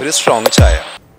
ഒരു സ്ട്രോങ് ചായ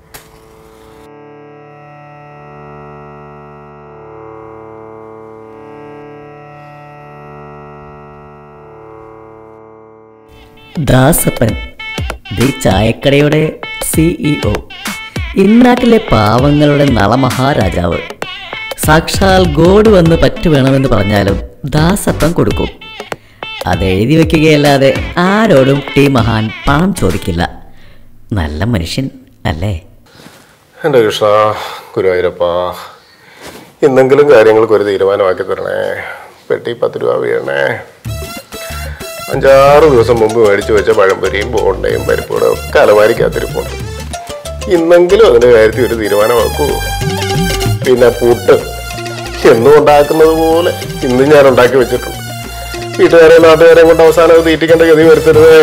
ദാസപ്പൻ ദി ചായക്കടയുടെ സിഇഒ ഇന്നാട്ടിലെ പാവങ്ങളുടെ നളമഹാരാജാവ് സാക്ഷാൽ ഗോഡ് വന്ന് പറ്റു വേണമെന്ന് പറഞ്ഞാലും ദാസപ്പൻ കൊടുക്കും അത് എഴുതി വെക്കുകയല്ലാതെ ആരോടും ടി മഹാൻ പണം ചോദിക്കില്ല നല്ല മനുഷ്യൻ അല്ലേ എൻ്റെ കൃഷ്ണ ഗുരുവായൂരപ്പ എന്തെങ്കിലും കാര്യങ്ങൾക്ക് ഒരു തീരുമാനമാക്കി തരണേ പെട്ടി പത്ത് രൂപ വീഴണേ അഞ്ചാറ് ദിവസം മുമ്പ് മേടിച്ചു വെച്ച പഴംപൊരിയും ബോണ്ടയും പരിപ്പൂടെ ഒക്കെ അലമാരിക്കകത്തിരിപ്പുണ്ട് ഇന്നെങ്കിലും അതിൻ്റെ കാര്യത്തിൽ ഒരു തീരുമാനമാക്കൂ പിന്നെ പുട്ട് എന്നും ഉണ്ടാക്കുന്നത് പോലെ ഇന്നും ഞാൻ ഉണ്ടാക്കി വെച്ചിട്ടുണ്ട് വീട്ടുകാരെയും നാട്ടുകാരെയും കൊണ്ട് അവസാനം അത് തീറ്റിക്കേണ്ട ഗതി വരുത്തരുതേ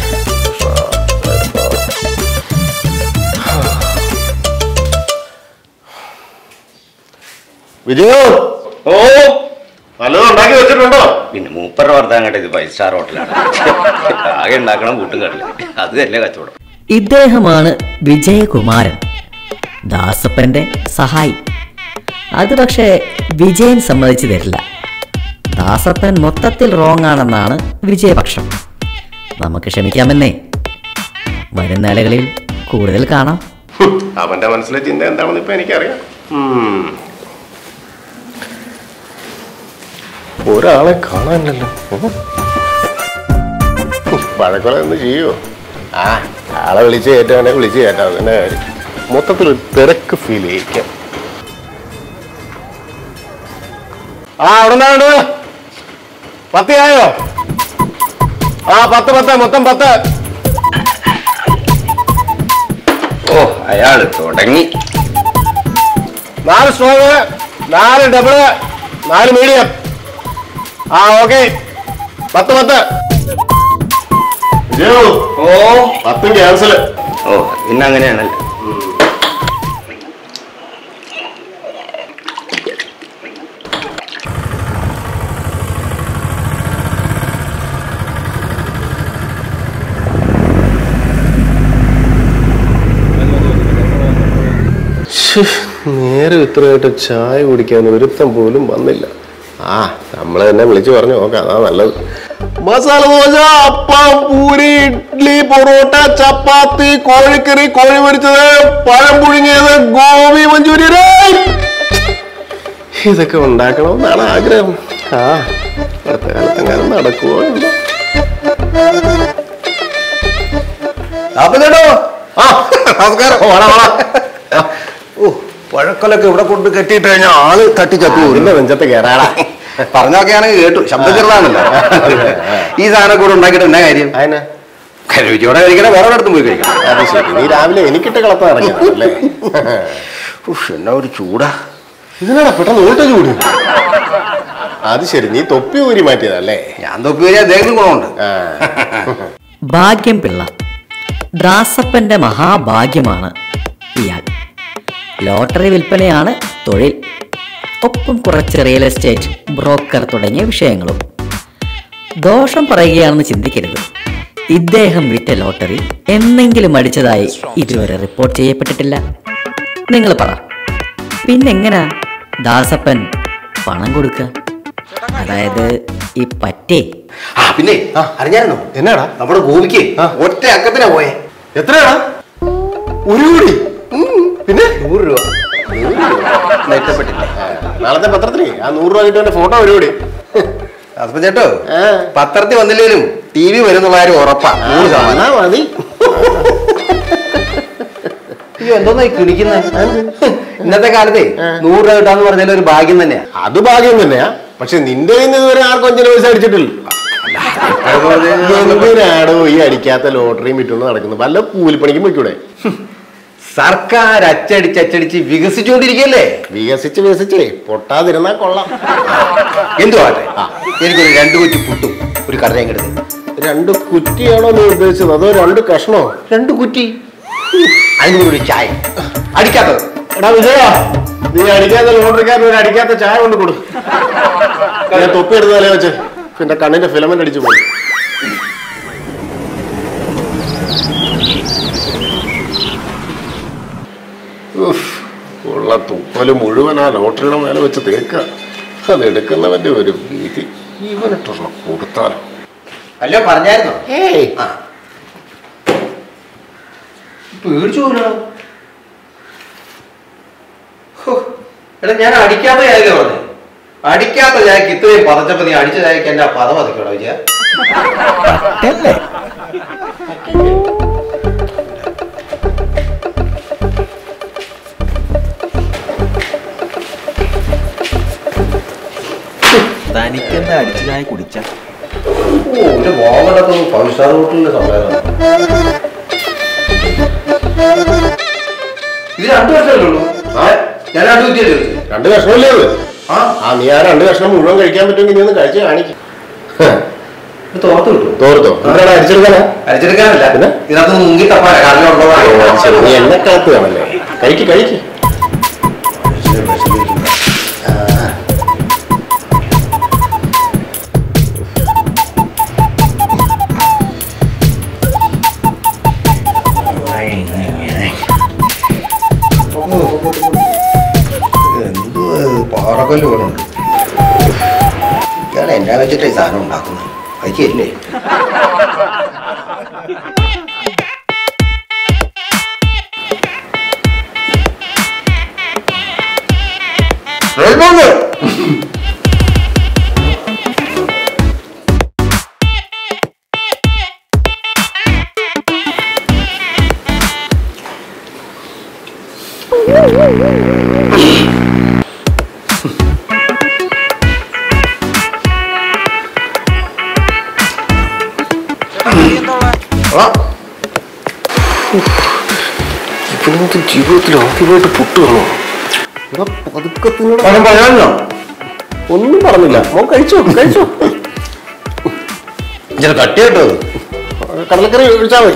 വിജയോ ഓ നല്ലത് ഉണ്ടാക്കി വെച്ചിട്ടുണ്ടോ പിന്നെ മൂപ്പരുടെ വർത്താൻ കേട്ടത് ഫൈവ് സ്റ്റാർ ഹോട്ടലാണ് ആകെ ഉണ്ടാക്കണം കൂട്ടും കടല് അത് തന്നെ കച്ചവടം ഇദ്ദേഹമാണ് വിജയകുമാരൻ ദാസപ്പന്റെ സഹായി അത് പക്ഷേ വിജയൻ സമ്മതിച്ചു തരില്ല ദാസപ്പൻ മൊത്തത്തിൽ റോങ് ആണെന്നാണ് വിജയപക്ഷം നമുക്ക് ക്ഷമിക്കാമെന്നേ വരും നാളുകളിൽ കൂടുതൽ കാണാം ഹും, അവന്റെ മനസ്സിലെ ചിന്ത എന്താണെന്ന് ഇപ്പൊ എനിക്കറിയാം ഉം. ഒരാളെ കാണാനില്ലല്ലോ ഉം. ഹും, പഴക്കൊല ഒന്ന് ചെയ്യോ ആ ആളെ വിളിച്ച് കയറ്റാണെ വിളിച്ച് കയറ്റാം അതിന്റെ കാര്യം മൊത്തത്തിൽ ഒരു തിരക്ക് ഫീൽ ചെയ്യിക്കാം ആ അവിടെ നിന്നാണ് പത്തിയായോ ആ പത്ത് പത്ത് മൊത്തം പത്ത് ഓ അയാള് തുടങ്ങി നാല് സ്ട്രോങ് നാല് ഡബിള് നാല് മീഡിയം ആ ഓക്കെ പത്ത് പത്ത് ഓ പത്തും ക്യാൻസൽ ഓ പിന്നെ അങ്ങനെയാണല്ലോ നേരെ ഇത്രയായിട്ട് ചായ കുടിക്കാൻ ഒരുത്തം പോലും വന്നില്ല ആ നമ്മൾ തന്നെ വിളിച്ചു പറഞ്ഞു നോക്കാം അതാ നല്ലത് മസാല ദോശ അപ്പം പൂരി ഇഡ്ഡലി പൊറോട്ട ചപ്പാത്തി കോഴിക്കറി കോഴി പൊരിച്ചത് പഴം പുഴുങ്ങിയത് ഗോപി മഞ്ചൂരിയൻ ഇതൊക്കെ ഉണ്ടാക്കണമെന്നാണ് ആഗ്രഹം ആ അടുത്ത കാലത്ത് അങ്ങനെ നടക്കുമോ എന്തോ അപ്പോ ആ നമസ്കാരം വാടാ വാടാ ഓ പഴക്കൊലൊക്കെ ഇവിടെ കൊണ്ട് കെട്ടിയിട്ട് കഴിഞ്ഞാൽ ആള് തട്ടി ചത്തു പോകും ഇതിന്റെ നെഞ്ചത്ത് കയറാടാ പറഞ്ഞൊക്കെയാണെങ്കിൽ കേട്ടു ശബ്ദം ചെറുതാണല്ലോ ഈ സാധനം കൂടെ ഉണ്ടാക്കിയിട്ട് എന്നാ കാര്യം അതിനാ രുചിയോടെ കഴിക്കണേ വേറെ ഒരിടത്തും പോയി കഴിക്കണം അത് ശരി നീ രാവിലെ എനിക്കിട്ട് കളത്താൻ ഇറങ്ങിയതല്ലേ ഉഫ്, എന്നാ ഒരു ചൂടാ ഇതിനാടാ പെട്ടെന്ന് ഓട്ട ചൂട് അത് ശരി നീ തൊപ്പി ഊരി മാറ്റിയതല്ലേ ഞാൻ തൊപ്പി വരിക അദ്ദേഹത്തിന് ഗുണമുണ്ട് ആ. ഭാഗ്യം പിള്ള ദാസപ്പന്റെ മഹാഭാഗ്യമാണ് ഇയാൾ ലോട്ടറി വിൽപ്പനയാണ് തൊഴിൽ ഒപ്പം കുറച്ച് റിയൽ എസ്റ്റേറ്റ് ബ്രോക്കർ തുടങ്ങിയ വിഷയങ്ങളും ദോഷം പറയുകയാണെന്ന് ചിന്തിക്കരുത് ഇദ്ദേഹം വിറ്റ ലോട്ടറി എന്നെങ്കിലും അടിച്ചതായി ഇതുവരെ റിപ്പോർട്ട് ചെയ്യപ്പെട്ടിട്ടില്ല നിങ്ങൾ പറ പിന്നെങ്ങനാ ദാസപ്പൻ പണം കൊടുക്കുക അതായത് ഈ പറ്റേ ആ പിന്നെ അറിഞ്ഞായിരുന്നോ എന്നാടാ നമ്മുടെ ഗോപിക്ക് ഒറ്റ അക്കത്തിനാ പോയെ എത്രയാടാ ഒരു കോടി ഉം. പിന്നെ നൂറ് രൂപ നെറ്റപ്പെട്ടില്ല ആ, നാളത്തെ പത്രത്തിന് ആ നൂറ് രൂപ കിട്ടുന്ന ഫോട്ടോ ഒരുകൂടി അതിപ്പോ ചേട്ടോ പത്രത്തിൽ വന്നില്ലേലും ടി വി വരുന്നുള്ള കാര്യം ഉറപ്പാ നൂറ് ശതമാനം മതി അയ്യോ എന്തോന്നായി കിണിക്കുന്നത് ഇന്നത്തെ കാലത്തെ നൂറ് രൂപ കിട്ടാന്ന് പറഞ്ഞാൽ ഒരു ഭാഗ്യം തന്നെയാ അത് ഭാഗ്യം തന്നെയാ പക്ഷെ നിന്റെ കയ്യിൽ നിന്ന് ഇതുവരെ ആർക്കും അഞ്ചിന് പൈസ അടിച്ചിട്ടില്ല എന്തിനാടോ ഈ അടിക്കാത്ത ലോട്ടറിയും വിറ്റുകൊണ്ട് നടക്കുന്നത് വല്ല കൂലിപ്പണിക്കും വെക്കൂടെ സർക്കാർ അച്ചടിച്ച് അച്ചടിച്ച് വികസിച്ചുകൊണ്ടിരിക്കല്ലേ വികസിച്ച് വികസിച്ചേ പൊട്ടാതിരുന്നാ കൊള്ളാം എന്തുവാട്ടെ എനിക്കൊരു രണ്ടു കുറ്റി പുട്ടും ഒരു കടലയും കിടന്നു രണ്ട് കുറ്റിയാണോ നീ ഉദ്ദേശിച്ചത് അതോ രണ്ട് കഷ്ണോ രണ്ടു കുറ്റി അതിനൂടെ ഒരു ചായ അടിക്കാത്തത് എടാ വിജയ നീ അടിക്കാത്ത ലോട്ടറിക്കാരൻ ഒരു അടിക്കാത്ത ചായ കൊണ്ട് കൊടു ഞാൻ തൊപ്പി എടുത്ത തലേ വെച്ച് പിന്നെ കണ്ണിന്റെ ഫിലമെന്റ് അടിച്ചു പോയി ഉഫ്, ഉള്ള തുപ്പല് മുഴുവൻ ആ ലോട്ടറിയുടെ മേലെ വെച്ച് തേക്ക അത് എടുക്കുന്നവന്റെ ഒരു ഭീതി ഇവനിട്ടുള്ള കൊടുത്താലോ അല്ലോ പറഞ്ഞായിരുന്നോ ഏയ് ആ പേടിച്ചു പോലോ എടാ ഞാൻ അടിക്കാത്ത ചായക്ക് പറഞ്ഞു അടിക്കാത്ത ചായക്ക് ഇത്രയും പതച്ചപ്പോ നീ അടിച്ച ചായക്ക് എന്റെ പത പതക്കോടാ വിജയ തനിക്കെന്താ അടിച്ചതായി കുടിച്ച ഓ എന്റെ മോഹനത്തൊന്നും ഫൈവ് സ്റ്റാർ ഹോട്ടലിന്റെ സംഭവം ഇത് രണ്ടു വർഷമല്ലേ ഉള്ളൂ ആ. ഞാൻ രണ്ടു കുറ്റിയല്ലേ ചോദിച്ചത് രണ്ട് കഷ്ണമല്ലേ ഉള്ളു ആ ആ നീ ആ രണ്ട് കഷ്ണം മുഴുവൻ കഴിക്കാൻ പറ്റുമെങ്കിൽ നീ ഒന്ന് കഴിച്ച് കാണിക്കും ഇത് തോർത്ത് കിട്ടും തോർത്തോ എന്താണ് അടിച്ചെടുക്കാനാ അരച്ചെടുക്കാനല്ല പിന്നെ? ഇതിനകത്ത് മുങ്ങി തപ്പാൻ കാരണം ഓ, ശരി. നീ ഉണ്ടോ എന്നെ കാത്തു കാണല്ലേ കഴിക്ക് കഴിക്ക് എന്തോ പാറക്കല്ല് പോലെ ഉണ്ട് ഇയാൾ എന്നാ വെച്ചിട്ട് ഈ സാധനം ഉണ്ടാക്കുന്നത് കഴിക്കല്ലേ ഇപ്പൊ ജീവിതത്തിൽ ആദ്യമായിട്ട് പുട്ട് വന്നു ഇവിടെ പതുക്കെ തിന്നണം. പണം പറയാനോ ഒന്നും പറഞ്ഞില്ല മോൻ കഴിച്ചോ കഴിച്ചോ ഇച്ചിരി കട്ടി കേട്ടോ കടലക്കറി ഒഴിച്ചാ മതി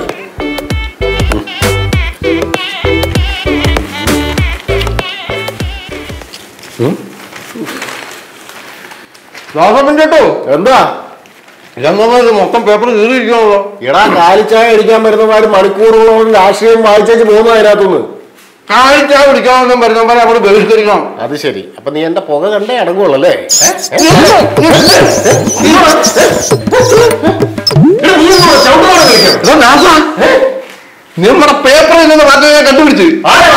ദാസപ്പൻ കേട്ടോ എന്താ ഇതങ്ങനെ മൊത്തം പേപ്പർ കീറിയിരിക്കണല്ലോ എടാ കാലിച്ചായ അടിക്കാൻ വരുന്നവര് മണിക്കൂറുകളോളം രാഷ്ട്രീയം വായിച്ചേച്ച് പോകുന്നു അതിനകത്തുനിന്ന് കാഴ്ച പിടിക്കാമെന്നും വരുന്നവരെ അവിടെ ബഹിഷ്കരിക്കണം അത് ശരി അപ്പൊ നീ എന്റെ പുക കണ്ടേ അടങ്ങുള്ളൂ അല്ലേ നമ്മുടെ പേപ്പറിൽ നിന്ന് മാറ്റം ഞാൻ കണ്ടുപിടിച്ച്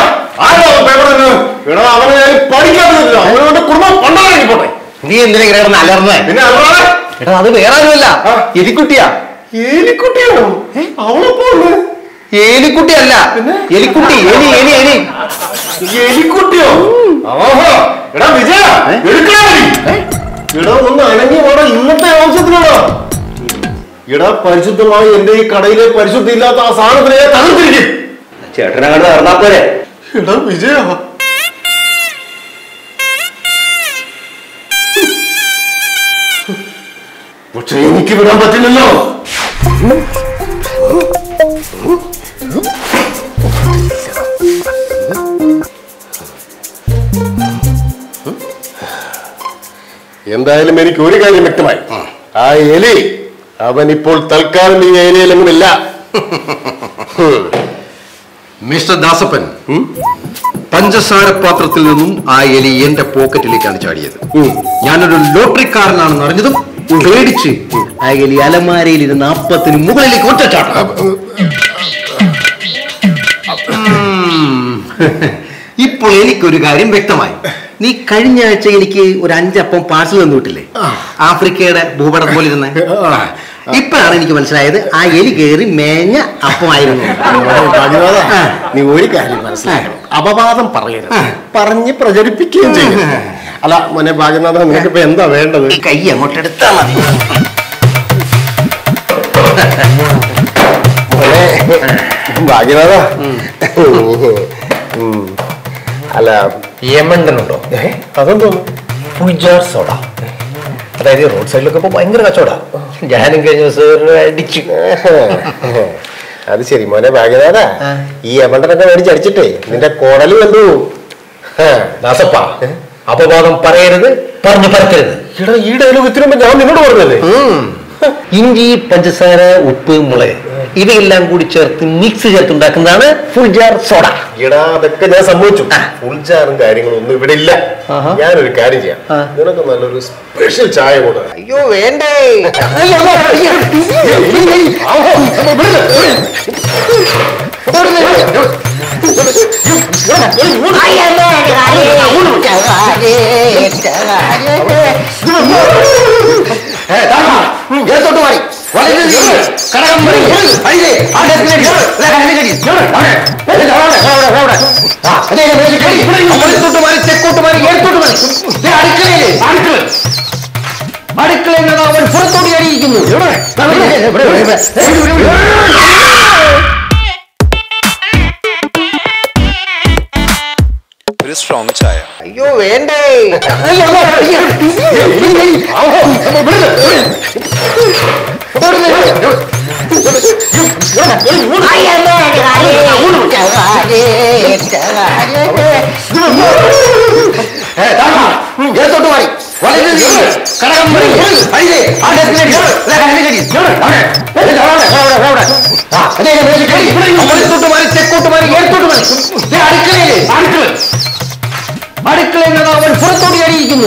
എടാ അവനെ ഞാൻ പഠിക്കാത്തില്ല അവനോട് കുടുംബം പണ്ടാക്കി പോട്ടെ നീ എന്തിനാ കിടന്ന് അലർന്നേ പിന്നെ അതുപോലെ എടാ അത് വേറെ ആരുമല്ല ആ. എലിക്കുട്ടിയാ ഏലിക്കുട്ടിയാണോ അവളെപ്പോ ഉള്ളു എലിക്കുട്ടിയല്ല എലിക്കുട്ടി എലി എലി എലി എലിക്കുട്ടിയോ ആഹാ എടാ വിജയ എടുക്കണ എടാ ഒന്ന് അനങ്ങി പോടാ ഇന്നത്തെ ആവശ്യത്തിനാണോ എടാ പരിശുദ്ധമായി എന്റെ ഈ കടയിലെ പരിശുദ്ധി ഇല്ലാത്ത ആ സാധനത്തിനെ ഞാൻ തകർത്തിരിക്കും ചേട്ടനെ കണ്ട് നടന്നാപ്പോരെ എടാ വിജയ പക്ഷെ എനിക്ക് വിടാൻ പറ്റില്ലല്ലോ എന്തായാലും എനിക്ക് ഒരു കാര്യം വ്യക്തമായി ആ എലി അവൻ ഇപ്പോൾ തൽക്കാലം ഈ ഏരിയയിലെങ്ങുമില്ല മിസ്റ്റർ ദാസപ്പൻ പഞ്ചസാര പാത്രത്തിൽ നിന്നും ആ എലി എന്റെ പോക്കറ്റിലേക്കാണ് ചാടിയത് ഞാനൊരു ലോട്ടറിക്കാരനാണെന്ന് അറിഞ്ഞതും പേടിച്ച് ആ എലി അലമാരയിൽ ഇരുന്ന് അപ്പത്തിന് മുകളിലേക്ക് ഒറ്റച്ചാട്ടം ഉം. ഇപ്പോൾ എനിക്കൊരു കാര്യം വ്യക്തമായി നീ കഴിഞ്ഞ ആഴ്ച എനിക്ക് ഒരു അഞ്ചപ്പം പാഴ്സൽ തന്നു വിട്ടില്ലേ ആഫ്രിക്കയുടെ ഭൂപടം പോലെ ഇരുന്ന് ഇപ്പോഴാണ് എനിക്ക് മനസ്സിലായത് ആ എലി കയറി മേഞ്ഞ അപ്പമായിരുന്നു ഭാഗ്യവാദ, ആ. നീ ഒരു കാര്യം മനസ്സിലാക്കണം അപവാദം പറയരുത് പറഞ്ഞ് പ്രചരിപ്പിക്കുകയും ചെയ്യും അല്ല മോനെ ഭാഗ്യനാഥ നിനക്കിപ്പോ എന്താ വേണ്ടത് ഈ കൈ അങ്ങോട്ട് എടുത്താ മതി മോനെ ഭാഗ്യനാഥ ഉം. അല്ല യമണ്ടനുണ്ടോ ഏ, അതെന്തോന്നു പുജാർ സോഡ അതായത് റോഡ് സൈഡിലൊക്കെ ഇപ്പൊ ഭയങ്കര കച്ചവടാ ഞാനും കഴിഞ്ഞ ദിവസം ഒരു അടിച്ചു അത് ശരി മോനെ ഭാഗ്യനാഥ ഈ എമണ്ടനൊക്കെ മേടിച്ച് അടിച്ചിട്ടേ നിന്റെ കുടല് കണ്ടു ദാസപ്പ അപവാദം പറയരുത് പറഞ്ഞു പരത്തരുത് എടാ ഈ ഡയലോഗ് ഇത്തിരി മുമ്പ് ഞാൻ നിന്നോട് പറഞ്ഞല്ലേ ഇഞ്ചി പഞ്ചസാര ഉപ്പ് മുളക് ഇവയെല്ലാം കൂടി ചേർത്ത് മിക്സ് ചേർത്തുണ്ടാക്കുന്നതാണ് ഫുൾ ജാർ സോഡ എടാ അതൊക്കെ ഞാൻ സമ്മതിച്ചു ഫുൾജാറും കാര്യങ്ങളും ഒന്നും ഇവിടെ ഇല്ല ആഹാ. ഞാനൊരു കാര്യം ചെയ്യാം ആ. നിനക്ക് നല്ലൊരു സ്പെഷ്യൽ ചായ കൂടെ അയ്യോ വേണ്ടേ ഏത്തോട്ട് മാറി വളരെ കടകം മറി അഴികെ അമ്പലത്തോട്ട് മാറി തെക്കോട്ട് മാറി ഏത്തോട്ട് മാറി ദേ അടുക്കളയില് അടുക്കള അടുക്കളയിൽ നിന്ന് അവൻ പുറത്തോട്ട് കയറിയിരിക്കുന്നു ഒരു സ്ട്രോങ് ചായ അയ്യോ വേണ്ടേ ഏത്തോട്ട് മാറി വളരെ കടകം മറി അഴികെ അമ്പലത്തോട്ട് മാറി തെക്കോട്ട് മാറി ഏത്തോട്ട് മാറി ദേ അടുക്കളയില് അടുക്കള അടുക്കളയിൽ നിന്ന് അവൻ പുറത്തോട്ട് കയറിയിരിക്കുന്നു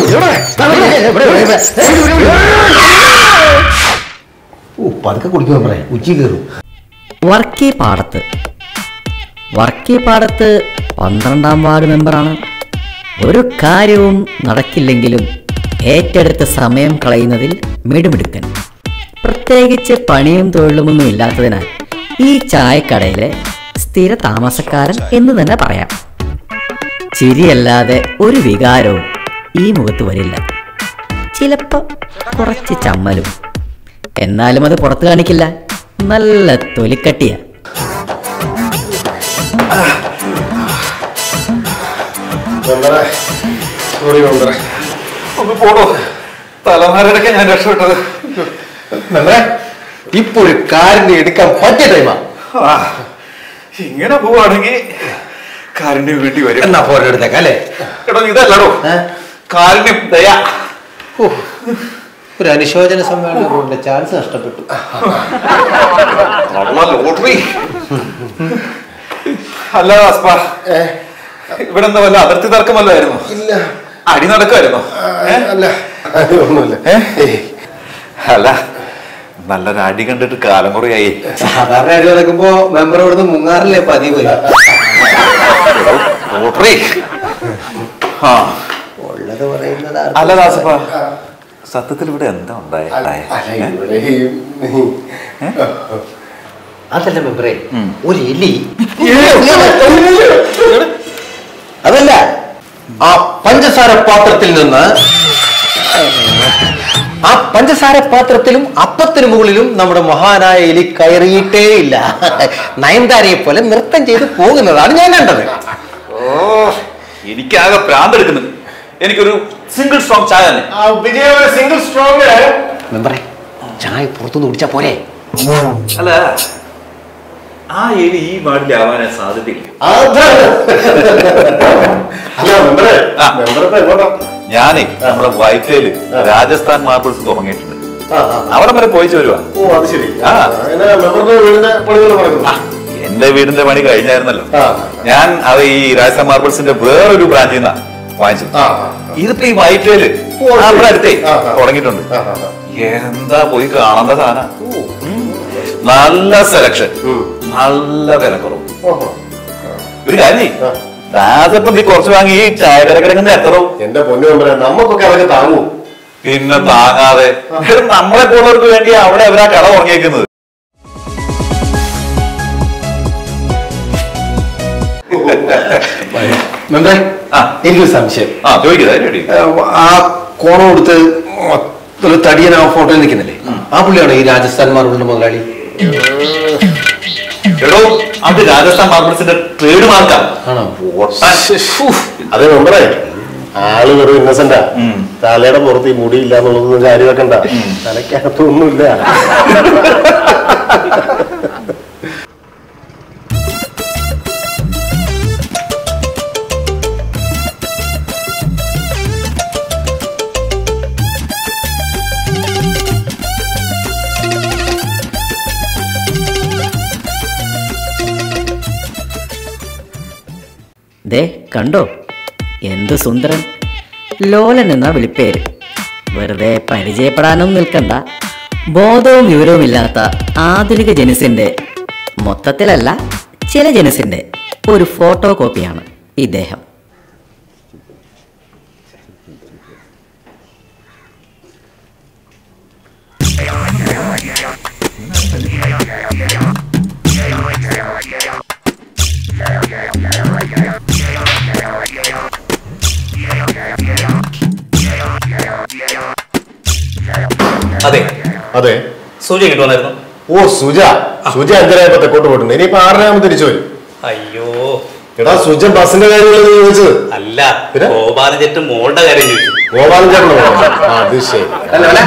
ഓ പതുക്കെ കുടിക്കുമ്പോ പറയാം ഉച്ചി കയറും വർക്കി പാടത്ത് വർക്കി പാടത്ത് പന്ത്രണ്ടാം വാർഡ് മെമ്പറാണ് ഒരു കാര്യവും നടക്കില്ലെങ്കിലും ഏറ്റെടുത്ത സമയം കളയുന്നതിൽ മിടുമിടുക്കൻ പ്രത്യേകിച്ച് പണിയും തൊഴിലുമൊന്നും ഇല്ലാത്തതിനാൽ ഈ ചായക്കടയിലെ സ്ഥിര താമസക്കാരൻ എന്ന് തന്നെ പറയാം ചിരിയല്ലാതെ ഒരു വികാരവും ഈ മുഖത്ത് വരില്ല ചിലപ്പോൾ കുറച്ച് ചമ്മലും എന്നാലും അത് പുറത്ത് കാണിക്കില്ല നല്ല തൊലിക്കട്ടിയ മെമ്പറെ സോറി മെമ്പറെ ഒന്ന് പോടോ തലമാരടക്ക ഞാൻ രക്ഷപ്പെട്ടത് മെമ്പറെ ഇപ്പൊ ഒരു കാറിന്റെ എടുക്കാൻ പറ്റിയ ടൈമാ ആ, ഇങ്ങനെ പോവാണെങ്കിൽ കാരുണ്യം വേണ്ടി വരും എന്നാ ഫോട്ടോ എടുത്തേക്കാം അല്ലേ എടോ ഇതല്ലടോ ഏ? കാരുണ്യം ദയ ഓ, ഒരു അനുശോചന സമ്മേളനം കൊണ്ട് ചാൻസ് നഷ്ടപ്പെട്ടു കള്ള ലോട്ടറി അല്ല അസ്പ ഇവിടെ എന്താ വല്ല അതിർത്തി തർക്കം വല്ലതായിരുന്നു ഇല്ല അടി നടക്കുമായിരുന്നോ ആ, അല്ല അത് ഒന്നുമില്ല ഏയ്. അല്ല നല്ലൊരു അടി കണ്ടിട്ട് കാലം കുറയായി സാധാരണ അടി നടക്കുമ്പോ മെമ്പർ ഇവിടുന്ന് മുങ്ങാറില്ലേ പതിവ് ലോട്ടറി ആ ഉള്ളത് പറയുന്നത് ആർക്കും അല്ല ദാസപ്പ സത്യത്തിൽ ഇവിടെ എന്താ ഉണ്ടായ അല്ല, അല്ല, ഇവിടെ ഈ- അതല്ല മെമ്പറെ ഒരു എലി അതല്ല ആ പഞ്ചസാര പാത്രത്തിൽ നിന്ന് ആ പഞ്ചസാര പാത്രത്തിലും അപ്പത്തിനു മുകളിലും നമ്മുടെ മഹാനായ എലി കയറിയിട്ടേ ഇല്ല നയൻതാരയെ പോലെ നൃത്തം ചെയ്ത് പോകുന്നതാണ് ഞാൻ കണ്ടത് ഓ എനിക്കാകെ പ്രാന്തെടുക്കുന്നു എനിക്കൊരു സിംഗിൾ സ്ട്രോങ് ചായ തന്നെ ആ, വിജയ ഒരു സിംഗിൾ സ്ട്രോങ് മെമ്പറെ ചായ പുറത്തുനിന്ന് കുടിച്ചാ പോരെ അല്ല ആ എലി ഈ വാർഡിലാവാൻ സാധ്യതയില്ല അല്ല മെമ്പറെ ആ. മെമ്പറത്തെ എങ്ങോട്ടാ ഞാനേ നമ്മുടെ വൈറ്റയില് രാജസ്ഥാൻ മാർബിൾസ് തുടങ്ങിയിട്ടുണ്ട് അവിടെ വരെ പോയിച്ചു വരുവാ ഓ അത് ശരി ആ. അങ്ങനെ മെമ്പറുടെ വീടിന്റെ പണികൾ നടക്കുന്നു എന്റെ വീടിന്റെ പണി കഴിഞ്ഞായിരുന്നല്ലോ ആ. ഞാൻ അത് ഈ രാജസ്ഥാൻ മാർബിൾസിന്റെ വേറൊരു ബ്രാഞ്ചിൽ നിന്നാ വാങ്ങിച്ചത് ആ, ഇതിപ്പോ ഈ വൈറ്റയില് ഓ, ശരി. നമ്മുടെ അടുത്തേ ആ, ആ. തുടങ്ങിയിട്ടുണ്ട് ആ, ആ, ആ. എന്താ പോയി കാണേണ്ട സാധന നല്ല സെലക്ഷൻ നല്ല വിലക്കുറവ് ഓഹോ. ഒരു കാര്യം ചെയ്യ്. ആ. ദാസപ്പം നീ കുറച്ച് വാങ്ങി ഈ ചായക്കട കിടക്കുന്ന എത്രവും എന്റെ പൊന്നു മെമ്പറെ നമുക്കൊക്കെ അതൊക്കെ താങ്ങൂ പിന്നെ താങ്ങാതെ ഇത് നമ്മളെ പോലുള്ളവർക്ക് വേണ്ടി അവിടെ അവരാ കട ഉറങ്ങിയേക്കുന്നത് മെമ്പറെ ആ. എനിക്കൊരു സംശയം ആ ചോദിക്കുന്നത് റെഡി ഏഹ് ആ കോണം കൊടുത്ത് ഒരു തടിയൻ ആ ഫോട്ടോയിൽ നിൽക്കുന്നില്ലേ ആ പുള്ളിയാണോ ഈ രാജസ്ഥാൻ മാർബിളിന്റെ മുതലാളി എടോ അത് രാജസ്ഥാൻ മാർബിൾസിന്റെ ട്രേഡ് മാർക്കാണ് ആണോ അതെ മെമ്പറെ ആള് വെറും ഇന്നസെന്റാ ഉം. തലയുടെ പുറത്ത് ഈ മുടി ഇല്ല എന്നുള്ളതൊന്നും കാര്യം വെക്കണ്ട തലയ്ക്കകത്തൊന്നുമില്ല കണ്ടോ എന്ത് സുന്ദരൻ ലോലൻ എന്ന വിളിപ്പേര് വെറുതെ പരിചയപ്പെടാനൊന്നും നിൽക്കണ്ട ബോധവും വിവരവും ഇല്ലാത്ത ആധുനിക ജനുസിന്റെ മൊത്തത്തിലല്ല ചില ജനുസിന്റെ ഒരു ഫോട്ടോ കോപ്പിയാണ് ഇദ്ദേഹം അതെ അതെ സൂചി കിട്ടുവാനായിരുന്നു ഓ സുജ സുജ അഞ്ചരായപ്പോ തെക്കോട്ട് പോയിട്ടുണ്ട് ഇനിയിപ്പോ ആറരയാകുമ്പോ തിരിച്ചു വരും അയ്യോ എടാ സുജ ബസിന്റെ കാര്യങ്ങൾ ചോദിച്ചത് അല്ല പിന്നെ? ഗോപാലൻ ചേട്ടൻ മോളുടെ കാര്യം ചോദിച്ചു ഗോപാലൻ ചേട്ടനോ ആ, അത് ശരി അല്ല അല്ല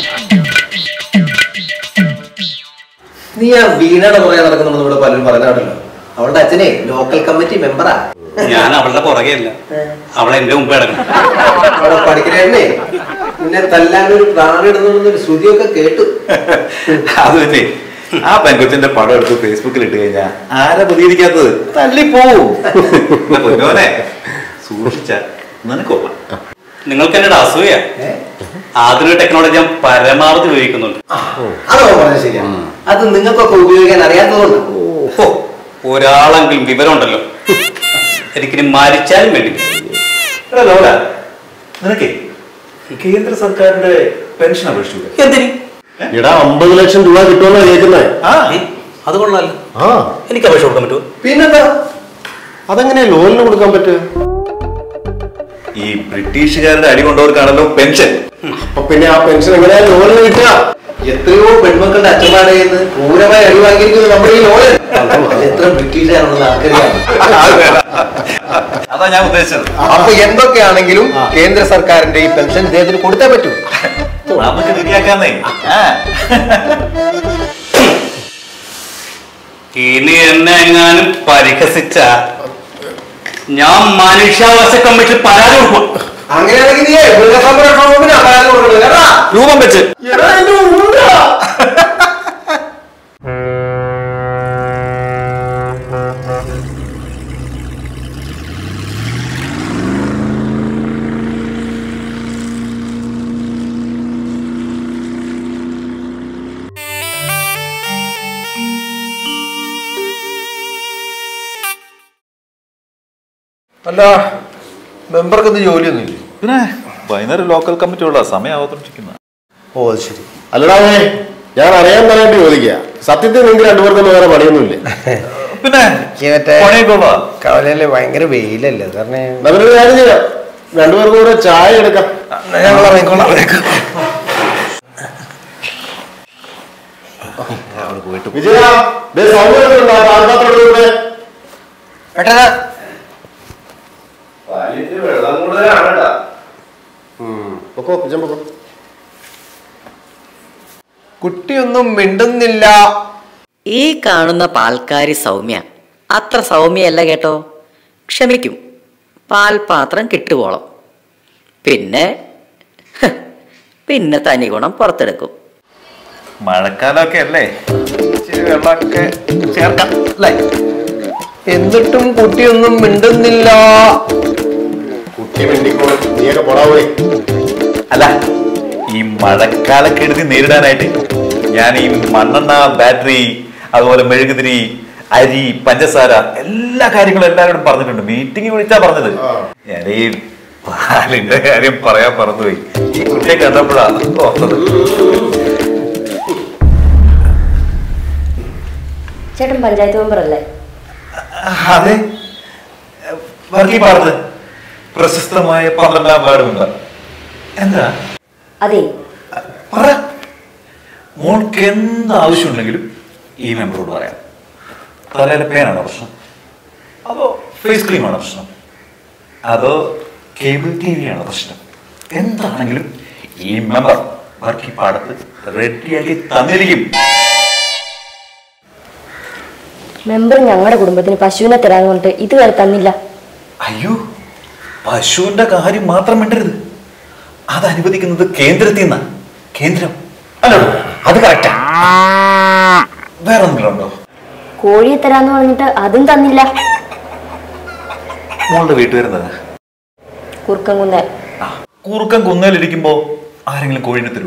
നീ ആ വീണയുടെ പുറകെ നടക്കുന്ന ഇവിടെ പലരും പറഞ്ഞാണല്ലോ അവളുടെ അച്ഛനെ ലോക്കൽ കമ്മിറ്റി മെമ്പറാ ഞാൻ അവളുടെ പുറകെ അല്ല അവളെ എന്റെ മുമ്പ് കിടക്കണം അവിടെ പഠിക്കണേ നിന്നെ തല്ലാൻ ഒരു പ്രാണിടുന്നൊരു ശ്രുതിയൊക്കെ കേട്ടു അത് വെച്ചേ ആ പെൺകൊച്ചിന്റെ പടം എടുത്ത് ഫേസ്ബുക്കിൽ ഇട്ട് കഴിഞ്ഞാ ആരാ പ്രതികരിക്കാത്തത് തല്ലിപ്പോവും എന്റെ പൊന്നോനെ സൂക്ഷിച്ച നിനക്കൊള്ളാം നിങ്ങൾക്ക് എന്നോട് അസൂയ ആധുനിക ടെക്നോളജി ഞാൻ പരമാവധി ഉപയോഗിക്കുന്നുണ്ട് അതോ പറഞ്ഞ ശരിയാ അത് നിങ്ങൾക്കൊക്കെ ഉപയോഗിക്കാൻ അറിയാത്തതുകൊണ്ട് ഓ ഒരാളെങ്കിലും വിവരമുണ്ടല്ലോ എനിക്കിനി മരിച്ചാലും വേണ്ടി എടാ ലോല നിനക്കേ കേന്ദ്ര സർക്കാരിന്റെ പെൻഷൻ അപേക്ഷിച്ചു എന്തിന് എടാ അമ്പത് ലക്ഷം രൂപ കിട്ടുമെന്നാ കേൾക്കുന്നത് ആ ഏ? അത് കൊള്ളാലോ ആ എനിക്ക് അപേക്ഷ കൊടുക്കാൻ പറ്റുമോ പിന്നെന്താ അതെങ്ങനെയാ ലോണിന് കൊടുക്കാൻ പറ്റുക ഈ ബ്രിട്ടീഷുകാരുടെ അടി കൊണ്ടവർക്കാണല്ലോ പെൻഷൻ അപ്പൊ പിന്നെ ആ പെൻഷൻ എങ്ങനെയാ ലോണിന് കിട്ടുക എത്രയോ പെൺമക്കളുടെ അച്ഛന്മാരുടെ കയ്യിൽ നിന്ന് ക്രൂരമായി അടി വാങ്ങിയിരിക്കുന്നത് നമ്മുടെ ഈ ലോൺ എത്ര ബ്രിട്ടീഷാണെന്ന് ആർക്കറിയാം അതാ ഞാൻ ഉദ്ദേശിച്ചത് അപ്പൊ എന്തൊക്കെയാണെങ്കിലും കേന്ദ്ര സർക്കാരിന്റെ ഈ പെൻഷൻ ഇദ്ദേഹത്തിന് കൊടുത്തേ പറ്റൂ നമുക്ക് ശരിയാക്കാന്നേ ആ ഇനി എന്നെ എങ്ങാനും പരിഹസിച്ച ഞാൻ മനുഷ്യാവകാശ കമ്മിറ്റി പരാതി കൊടുക്കും അങ്ങനെയാണെങ്കിൽ നീ മൃഗസംരക്ഷണ വകുപ്പിന് പരാതി കൊടുക്കണം കേട്ടാ രൂപം വെച്ച് എടാ, എന്റെ ഉണ്ട. അല്ല മെമ്പർക്ക് ഇന്ന് ജോലിയൊന്നുമില്ല പിന്നെ വൈകുന്നേരം ലോക്കൽ കമ്മിറ്റി ഉള്ള സമയമാവത്തോണ്ടിരിക്കുന്ന ഓ അത് ശരി അല്ലടാ ഏ, ഞാൻ അറിയാൻ പറയാനായിട്ട് ചോദിക്കുക സത്യത്തിൽ നിങ്ങൾക്ക് രണ്ടുപേർക്കും വേറെ പണിയൊന്നുമില്ലേ പിന്നെ എനിക്ക് മറ്റേ പണിയൊക്കെ ഉള്ളതാ കവലയില് ഭയങ്കര വെയിലല്ലേ കാരണം നല്ലൊരു കാര്യം ചെയ്യാം രണ്ടുപേർക്കും കൂടെ ചായ എടുക്കാം ഞങ്ങൾ ഇറങ്ങിക്കോളാം വിജയ ദേ സൗണ്ട് കേൾക്കുന്നുണ്ടോ? ആ പാത്രത്തോട് കൂടെ. പെട്ടെന്ന് വെള്ളം കൂടുതലാണ് കേട്ടാ ഉം. പൊക്കോ വിജയം പൊക്കോ കുട്ടിയൊന്നും മിണ്ടുന്നില്ല ഈ കാണുന്ന പാൽക്കാരി സൗമ്യ അത്ര സൗമ്യയല്ല കേട്ടോ ക്ഷമിക്കും പാൽപാത്രം കിട്ടുവോളം പിന്നെ ഹ്, പിന്നെ തനി ഗുണം പുറത്തെടുക്കും മഴക്കാലമൊക്കെ അല്ലേ ഇച്ചിരി വെള്ളമൊക്കെ ചേർക്കാം അല്ലേ എന്നിട്ടും കുട്ടിയൊന്നും മിണ്ടുന്നില്ല കുട്ടി മിണ്ടിക്കോളും നീയൊക്കെ പോടാ പോയി അല്ല ഈ മഴക്കാലക്കെടുതി നേരിടാനായിട്ട് ഞാൻ ഈ മണ്ണെണ്ണ ബാറ്ററി അതുപോലെ മെഴുകുതിരി അരി പഞ്ചസാര എല്ലാ കാര്യങ്ങളും എല്ലാവരോടും പറഞ്ഞിട്ടുണ്ട് മീറ്റിംഗ് വിളിച്ചാ പറഞ്ഞത് ഞാൻ ഈ പാലിന്റെ കാര്യം പറയാൻ പറഞ്ഞുപോയി ഈ കുട്ടിയെ കണ്ടപ്പോഴാ ഓർത്തത് ചേട്ടൻ പഞ്ചായത്ത് മെമ്പർ അല്ലേ അതെ വർക്കി പാടത്ത് പ്രശസ്തമായ പന്ത്രണ്ടാം വാർഡ് മെമ്പർ എന്താ അതെ പറ മോൾക്ക് എന്ത് ആവശ്യമുണ്ടെങ്കിലും ഈ മെമ്പറോട് പറയാം തലയിലെ പേനാണോ പ്രശ്നം അതോ ഫേസ് ക്രീമാണോ പ്രശ്നം അതോ കേബിൾ ടി വി ആണോ പ്രശ്നം എന്താണെങ്കിലും ഈ മെമ്പർ വർക്കി പാടത്ത് റെഡിയാക്കി തന്നിരിക്കും മെമ്പർ ഞങ്ങളുടെ കുടുംബത്തിന് പശുവിനെ തരാന്ന് പറഞ്ഞിട്ട് ഇതുവരെ തന്നില്ല അയ്യോ പശുവിന്റെ കാര്യം മാത്രം മിണ്ടരുത് അത് അനുവദിക്കുന്നത് കേന്ദ്രത്തിൽ നിന്നാ കേന്ദ്രം അല്ലോ അത് കറക്റ്റാ വേറെ എന്തെങ്കിലും ഉണ്ടോ കോഴിയെ തരാന്ന് പറഞ്ഞിട്ട് അതും തന്നില്ല മോളുടെ വീട്ടുവരുന്നത് കുറുക്കൻകുന്ന് കൂർക്കം കുന്നേലിരിക്കുമ്പോ ആരെങ്കിലും കോഴിനെ തരൂ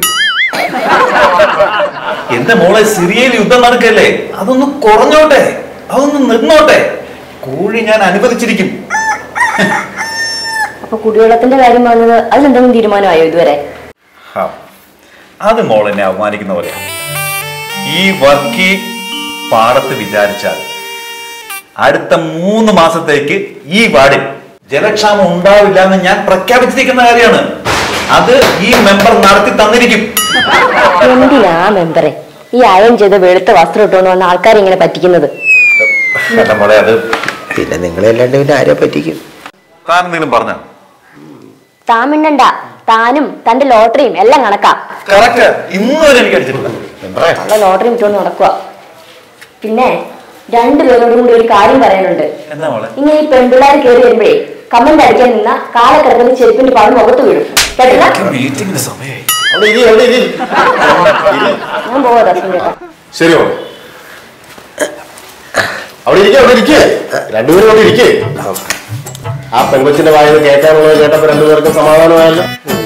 എന്റെ മോളെ സിറിയയിൽ യുദ്ധം നടക്കല്ലേ അതൊന്ന് കുറഞ്ഞോട്ടെ അതൊന്ന് നിന്നോട്ടെ കോഴി ഞാൻ അനുവദിച്ചിരിക്കും അപ്പൊ കുടിവെള്ളത്തിന്റെ കാര്യം പറഞ്ഞത് അതിലെന്തെങ്കിലും തീരുമാനമായോ ഇതുവരെ ഹാ, അത് മോൾ എന്നെ അവമാനിക്കുന്ന പോലെ ഈ വർക്കി പാടത്ത് വിചാരിച്ചാൽ അടുത്ത മൂന്ന് മാസത്തേക്ക് ഈ വാർഡിൽ ജലക്ഷാമം ഉണ്ടാവില്ല എന്ന് ഞാൻ പ്രഖ്യാപിച്ചിരിക്കുന്ന കാര്യമാണ് അത് ഈ മെമ്പർ നടത്തി തന്നിരിക്കും എന്തിനാ മെമ്പറെ ഈ അയൺ ചെയ്ത വെളുത്ത വസ്ത്രം ഇട്ടുകൊണ്ട് വന്ന ആൾക്കാരെ ഇങ്ങനെ പറ്റിക്കുന്നത് അല്ല മോളെ അത് പിന്നെ നിങ്ങളെല്ലാണ്ട് പിന്നെ ആരെ പറ്റിക്കും താൻ എന്തെങ്കിലും പറഞ്ഞ താൻ മിണ്ടണ്ട താനും തന്റെ ലോട്ടറിയും എല്ലാം കണക്കാ കറക്റ്റ് ഇന്ന് വരെ എനിക്ക് അടിച്ചിട്ടില്ല ഉള്ള ലോട്ടറി ഇട്ടുകൊണ്ട് നടക്കുക പിന്നെ രണ്ടുപേരോടും കൂടി ഒരു കാര്യം പറയാനുണ്ട് എന്താ മോളെ ഇങ്ങനെ ഈ പെൺപിള്ളേർ കയറി വരുമ്പോഴേ കമന്റ് അടിക്കാൻ നിന്ന കാലെ കിടക്കുന്ന ചെരുപ്പിന്റെ പാട് മുഖത്ത് വീഴും കേട്ടില്ല മീറ്റിംഗിന്റെ സമയമായി അവിടെ ഇരി അവിടെ ഇരി ഇരി. ഞാൻ പോവാ ദർശനം കേട്ടോ ശരി മോളെ അവിടെ ഇരിക്കേ അവിടെ ഇരിക്കേ രണ്ടുപേരും അവിടെ ഇരിക്കേ ആ പെൺകൊച്ചിന്റെ വായന കേൾക്കാനുള്ളത് കേട്ടപ്പോ രണ്ടുപേർക്കും സമാധാനമായല്ലോ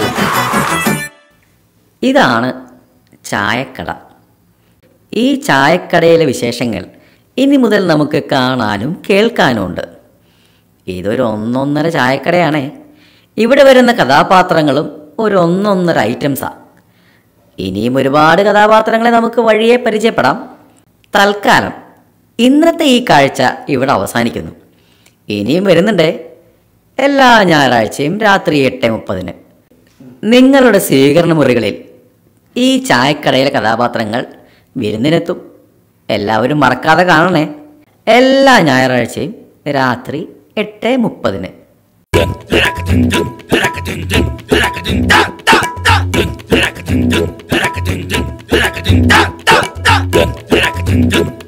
ഇതാണ് ചായക്കട ഈ ചായക്കടയിലെ വിശേഷങ്ങൾ ഇനി മുതൽ നമുക്ക് കാണാനും കേൾക്കാനും ഉണ്ട് ഇതൊരു ഒന്നൊന്നര ചായക്കടയാണേ ഇവിടെ വരുന്ന കഥാപാത്രങ്ങളും ഒരു ഒന്നൊന്നര ഐറ്റംസാണ് ഇനിയും ഒരുപാട് കഥാപാത്രങ്ങളെ നമുക്ക് വഴിയെ പരിചയപ്പെടാം തൽക്കാലം ഇന്നത്തെ ഈ കാഴ്ച ഇവിടെ അവസാനിക്കുന്നു ഇനിയും വരുന്നുണ്ടേ എല്ലാ ഞായറാഴ്ചയും രാത്രി എട്ട് മുപ്പതിന് നിങ്ങളുടെ സ്വീകരണ മുറികളിൽ ഈ ചായക്കടയിലെ കഥാപാത്രങ്ങൾ വിരുന്നിനെത്തും എല്ലാവരും മറക്കാതെ കാണണേ എല്ലാ ഞായറാഴ്ചയും രാത്രി എട്ട് മുപ്പതിന് Dun, dun, dun, dun, dun, dun, dun, dun, dun, dun, dun, dun, dun, dun, dun,